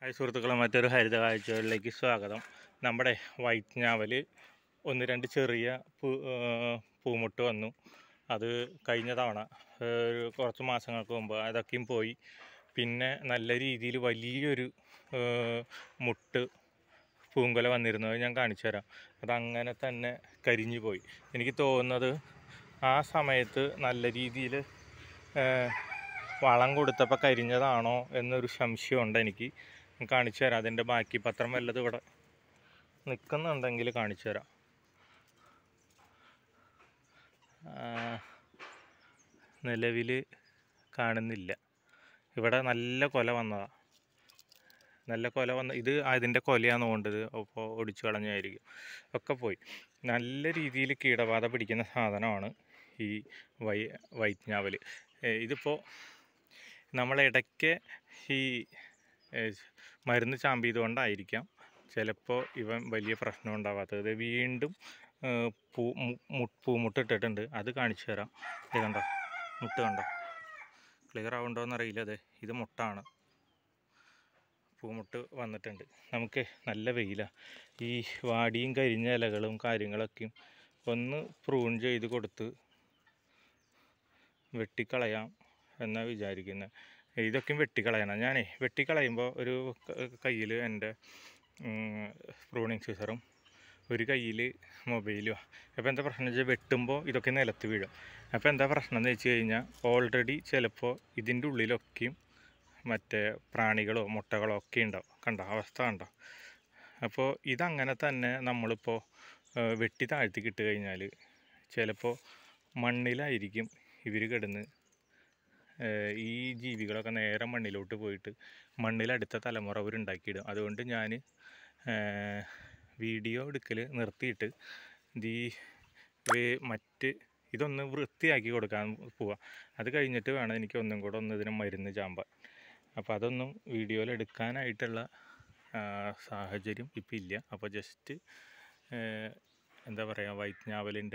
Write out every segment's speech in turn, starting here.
hi സുഹൃത്തുക്കളെ മറ്റൊരു ഹരിത കാഴ്ചകളിലേക്ക് സ്വാഗതം നമ്മുടെ വൈറ്റ് ഞാവൽ ഒന്ന് രണ്ട് ചെറിയ പൂ ആ, പൂമുട്ട് വന്നു അത് കഴിഞ്ഞ തവണ ആ, ഒരു കുറച്ച് മാസങ്ങൾക്ക് മുമ്പ് അതൊക്കെയും പോയി പിന്നെ നല്ല രീതിയിൽ വലിയൊരു ആ, മുട്ട് പൂങ്കൊല വന്നിരുന്നു അത് ഞാൻ കാണിച്ചു തരാം അതങ്ങനെ തന്നെ കരിഞ്ഞു പോയി എനിക്ക് തോന്നുന്നത് ആ സമയത്ത് നല്ല രീതിയിൽ വളം കൊടുത്തപ്പോൾ കരിഞ്ഞതാണോ എന്നൊരു സംശയമുണ്ട് എനിക്ക് ഞാൻ കാണിച്ചു തരാം അതിൻ്റെ ബാക്കി പത്രം വല്ലതും ഇവിടെ നിൽക്കുന്നുണ്ടെങ്കിൽ കാണിച്ചു തരാം നിലവിൽ കാണുന്നില്ല ഇവിടെ നല്ല കൊല വന്നതാണ് നല്ല കൊല വന്ന ഇത് അതിൻ്റെ കൊലയാണ് കൊണ്ടത് അപ്പോൾ ഒടിച്ചു കളഞ്ഞായിരിക്കും ഒക്കെ പോയി നല്ല രീതിയിൽ കീടബാധ പിടിക്കുന്ന സാധനമാണ് ഈ വൈ വൈറ്റ് ഞാവൽ ഇതിപ്പോൾ നമ്മളിടയ്ക്ക് ഈ ഏ, മരുന്ന് ചാമ്പിയത് കൊണ്ടായിരിക്കാം ചിലപ്പോൾ ഇവൻ വലിയ പ്രശ്നം ഉണ്ടാവാത്തത് ഇത് വീണ്ടും ഏ, പൂ മു- മു- പൂമുട്ട് ഇട്ടിട്ടുണ്ട് അത് കാണിച്ചു തരാം ഇത് കണ്ടോ മുട്ട് കണ്ടോ ക്ലിയർ ആവുണ്ടോയെന്ന് അറിയില്ല അതെ ഇത് മുട്ടാണ് പൂമുട്ട് വന്നിട്ടുണ്ട് നമുക്ക് നല്ല വെയിലാണ് ഈ വാടിയും കരിഞ്ഞ ഇലകളും കാര്യങ്ങളൊക്കെയും ഒന്ന് പ്രൂൺ ചെയ്ത് കൊടുത്ത് വെട്ടിക്കളയാം എന്നാണ് വിചാരിക്കുന്നത് ഇതൊക്കെയും വെട്ടിക്കളയണം ഞാനേ വെട്ടിക്കളയുമ്പോൾ ഒരു കയ്യിൽ എൻ്റെ പ്രൂണിങ് സീസറും ഒരു കയ്യിൽ മൊബൈലും അപ്പോൾ എന്താ പ്രശ്നം വെച്ചാൽ വെട്ടുമ്പോൾ ഇതൊക്കെ നിലത്ത് വീഴും അപ്പോൾ എന്താ പ്രശ്നം എന്ന് വെച്ച് കഴിഞ്ഞാൽ ഓൾറെഡി ചിലപ്പോൾ ഇതിൻ്റെ ഉള്ളിലൊക്കെയും മറ്റേ പ്രാണികളോ മുട്ടകളോ ഒക്കെ ഉണ്ടാവും കണ്ടോ അവസ്ഥ കണ്ടോ അപ്പോൾ ഇതങ്ങനെ തന്നെ നമ്മളിപ്പോൾ ആ, വെട്ടി താഴ്ത്തി കിട്ട് കഴിഞ്ഞാൽ ചിലപ്പോൾ മണ്ണിലായിരിക്കും ഇവർ കിടന്ന് ആ, ഈ ജീവികളൊക്കെ നേരെ മണ്ണിലോട്ട് പോയിട്ട് മണ്ണിലടുത്ത തലമുറ അവരുണ്ടാക്കിയിടും അതുകൊണ്ട് ഞാൻ വീഡിയോ എടുക്കൽ നിർത്തിയിട്ട് ഇത് ഈ വേ- മറ്റ് ഇതൊന്ന് വൃത്തിയാക്കി കൊടുക്കാൻ പോവാം അത് കഴിഞ്ഞിട്ട് വേണം എനിക്ക് ഒന്നും കൂടെ ഒന്ന് ഇതിന് മരുന്ന് ചാമ്പാൻ അപ്പോൾ അതൊന്നും വീഡിയോയിൽ എടുക്കാനായിട്ടുള്ള ആ, സാഹചര്യം ഇപ്പം ഇല്ല അപ്പോൾ ജസ്റ്റ് എന്താ പറയുക വൈറ്റ് ഞാവലിൻ്റെ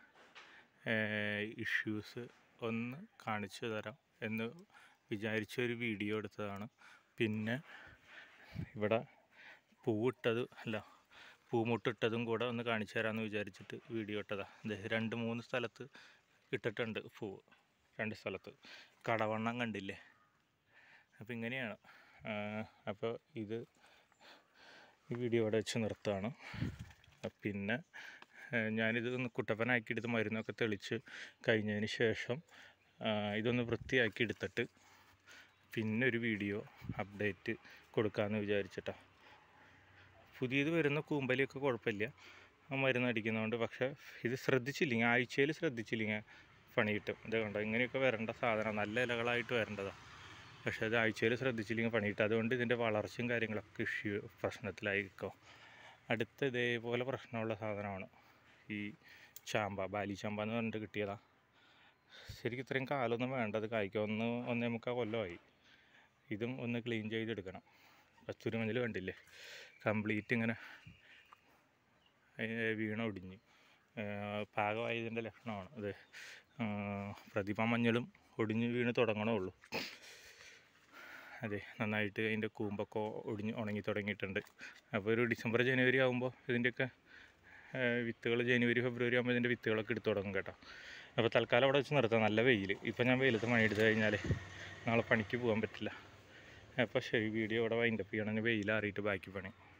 ഇഷ്യൂസ് ഒന്ന് കാണിച്ചു തരാം എന്ന് വിചാരിച്ച ഒരു വീഡിയോ എടുത്തതാണ് പിന്നെ ഇവിടെ പൂവിട്ടത് അല്ല പൂമുട്ടിട്ടതും കൂടെ ഒന്ന് കാണിച്ചു തരാമെന്ന് വിചാരിച്ചിട്ട് വീഡിയോ ഇട്ടതാണ് ഇത് രണ്ട് മൂന്ന് സ്ഥലത്ത് ഇട്ടിട്ടുണ്ട് പൂവ് രണ്ട് സ്ഥലത്ത് കടവണ്ണം കണ്ടില്ലേ അപ്പോൾ ഇങ്ങനെയാണ് അപ്പോൾ ഇത് ഈ വീഡിയോ ഇവിടെ വെച്ച് നിർത്താണ് പിന്നെ ആ, ഞാനിത് ഒന്ന് കുട്ടപ്പനാക്കി എടുത്ത് മരുന്നൊക്കെ തെളിച്ച് കഴിഞ്ഞതിന് ശേഷം ആ, ഇതൊന്ന് വൃത്തിയാക്കി എടുത്തിട്ട് പിന്നെ ഒരു വീഡിയോ അപ്ഡേറ്റ് കൊടുക്കാമെന്ന് വിചാരിച്ചിട്ടാണ് പുതിയത് വരുന്ന കൂമ്പലിയൊക്കെ കുഴപ്പമില്ല ആ മരുന്ന് അടിക്കുന്നതുകൊണ്ട് പക്ഷേ ഇത് ശ്രദ്ധിച്ചില്ലെങ്കിൽ ആഴ്ചയിൽ ശ്രദ്ധിച്ചില്ലെങ്കിൽ പണി കിട്ടും ഇത് കണ്ടോ ഇങ്ങനെയൊക്കെ വരേണ്ട സാധനം നല്ല ഇലകളായിട്ട് വരേണ്ടതാണ് പക്ഷേ അത് ആഴ്ചയിൽ ശ്രദ്ധിച്ചില്ലെങ്കിൽ പണി കിട്ടും അതുകൊണ്ട് ഇതിൻ്റെ വളർച്ചയും കാര്യങ്ങളൊക്കെ ഇഷ്യൂ പ്രശ്നത്തിലായിരിക്കും അടുത്ത ഇതേപോലെ പ്രശ്നമുള്ള സാധനമാണ് ഈ ചാമ്പ ബാലി ചാമ്പ എന്ന് പറഞ്ഞിട്ട് കിട്ടിയതാ ശരിക്കും ഇത്രയും കാലമൊന്നും വേണ്ടത് കായ്ക്കുക ഒന്ന് ഒന്നേ മുക്കാൽ കൊല്ലമായി ഇതും ഒന്ന് ക്ലീൻ ചെയ്തെടുക്കണം കസ്തൂരി മഞ്ഞൾ കണ്ടില്ലേ കംപ്ലീറ്റ് ഇങ്ങനെ ഏ, വീണ ഒടിഞ്ഞ് പാകമായതിൻ്റെ ലക്ഷണമാണ് ഇത് പ്രതിഭ മഞ്ഞളും ഒടിഞ്ഞ് വീണ് തുടങ്ങണുള്ളൂ അതെ നന്നായിട്ട് അതിൻ്റെ കൂമ്പൊക്കെ ഒടിഞ്ഞ് ഉണങ്ങി തുടങ്ങിയിട്ടുണ്ട് അപ്പോൾ ഒരു ഡിസംബർ ജനുവരി ആകുമ്പോൾ ഇതിൻ്റെയൊക്കെ വിത്തുകൾ ജനുവരി ഫെബ്രുവരി ആകുമ്പോൾ ഇതിൻ്റെ വിത്തുകളൊക്കെ എടുത്ത് തുടങ്ങും കേട്ടോ അപ്പോൾ തൽക്കാലം അവിടെ വെച്ച് നിർത്താം നല്ല വെയിൽ ഇപ്പം ഞാൻ വെയിലത്ത് പണിയെടുത്ത് കഴിഞ്ഞാൽ നാളെ പണിക്ക് പോകാൻ പറ്റില്ല അപ്പോൾ ശരി വീഡിയോ ഇവിടെ വൈൻഡപ്പ് ചെയ്യണം വെയിലാറിയിട്ട് ബാക്കി പണി